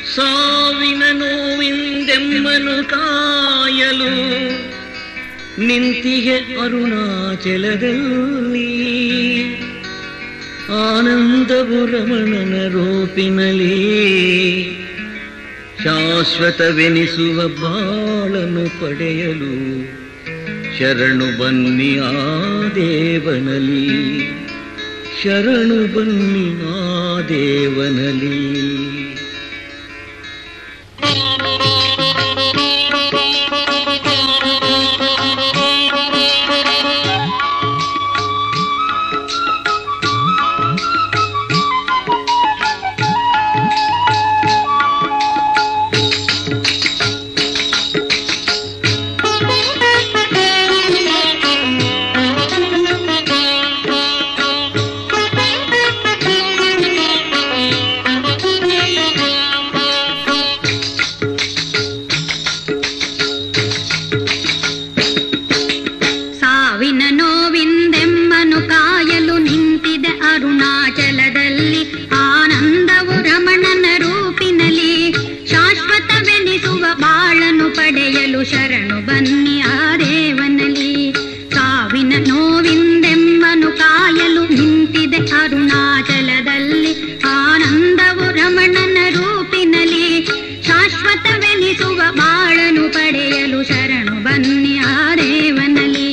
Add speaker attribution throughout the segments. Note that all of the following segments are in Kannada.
Speaker 1: ಸಾವಿನ ನೋವಿಂದೆಮ್ಮನು ಕಾಯಲು ನಿಂತಿಗೆ ಅರುಣಾಚಲದಲ್ಲಿ ಆನಂದವು ರಮಣನ ರೂಪಿನಲ್ಲಿ ಶಾಶ್ವತವೆನಿಸುವ ಬಾಳನು ಪಡೆಯಲು ಶರಣು ಬನ್ನಿ ಆ ದೇವನಲಿ ಶರಣು ಬನ್ನಿ ಆ ದೇವನಲಿ
Speaker 2: ಸಾವಿನ ನೋವಿಂದೆಮ್ಮನು ಕಾಯಲು ನಿಂತಿದೆ ಅರುಣಾಚಲದಲ್ಲಿ ಆನಂದವು ರಮಣನ ರೂಪಿನಲ್ಲಿ ಶಾಶ್ವತವೆನಿಸುವ ಬಾಳನು ಪಡೆಯಲು ಶರಣು ಬನ್ನಿ ಆ ದೇವನಲ್ಲಿ ಸಾವಿನ ನೋವಿಂದೆಮ್ಮನು ಕಾಯಲು ನಿಂತಿದೆ ಅರುಣಾಚಲದಲ್ಲಿ ಆನಂದವು ರಮಣನ ರೂಪಿನಲ್ಲಿ ಶಾಶ್ವತವೆನಿಸುವ ಬಾಳನು ಪಡೆಯಲು ಶರಣು ಬನ್ನಿ ಆ ದೇವನಲ್ಲಿ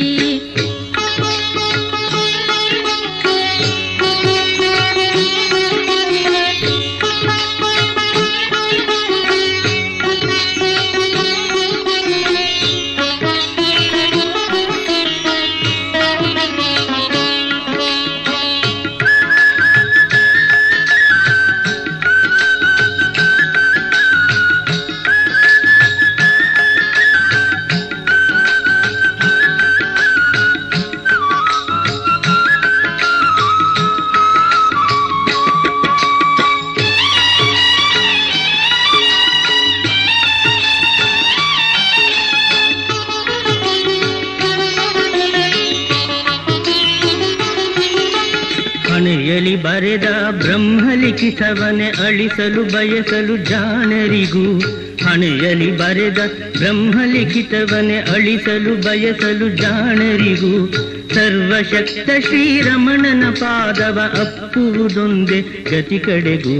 Speaker 1: ಹಣೆಯಲಿ ಬರೆದ ಬ್ರಹ್ಮಲಿಖಿತವನೆ ಅಳಿಸಲು ಬಯಸಲು ಜಾಣರಿಗೂ ಹಣೆಯಲಿ ಬರೆದ ಬ್ರಹ್ಮಲಿಖಿತವನೆ ಅಳಿಸಲು ಬಯಸಲು ಜಾಣರಿಗೂ ಸರ್ವಶಕ್ತ ಶ್ರೀರಮಣನ ಪಾದವ ಅಪ್ಪುವುದೊಂದೇ ಗತಿ ಕಡೆಗೂ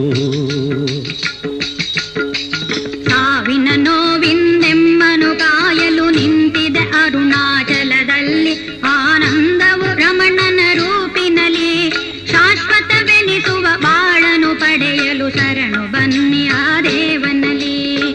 Speaker 2: ಸಾವಿನ ನೋವಿಂದೆಮ್ಮನು ಕಾಯಲು ನಿಂತಿದೆ ಅರುಣಾಚಲದಲ್ಲಿ ಆನಂದವು ರಮಣನ ರೂಪಿನಲ್ಲಿ ಶಾಶ್ವತವೆನಿಸುವ ಬಾಳನು ಪಡೆಯಲು ಶರಣು ಬನ್ನಿ ಆ ದೇವನಲ್ಲಿ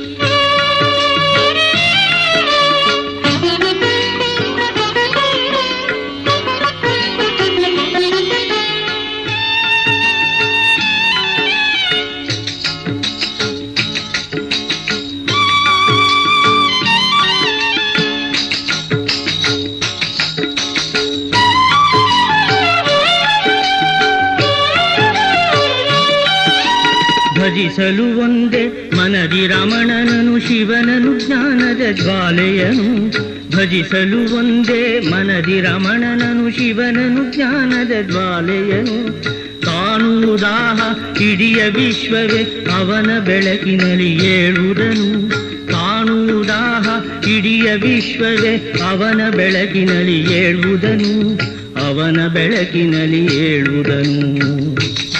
Speaker 1: ಭಜಿಸಲು ಒಂದೇ ಮನದಿ ರಮಣನನು ಶಿವನನು ಜ್ಞಾನದ ಜ್ವಾಲೆಯನು ಭಜಿಸಲು ಒಂದೇ ಮನದಿ ರಮಣನನು ಶಿವನನು ಜ್ಞಾನದ ಜ್ವಾಲೆಯನು ಕಾಣುವುದಾಹ ಇಡಿಯ ವಿಶ್ವವೇ ಅವನ ಬೆಳಕಿನಲ್ಲಿ ಏಳುವುದನು ಕಾಣುವುದಾಹ ಇಡಿಯ ವಿಶ್ವವೇ ಅವನ ಬೆಳಕಿನಲ್ಲಿ ಏಳುವುದನು ಅವನ ಬೆಳಕಿನಲ್ಲಿ ಏಳುವುದನು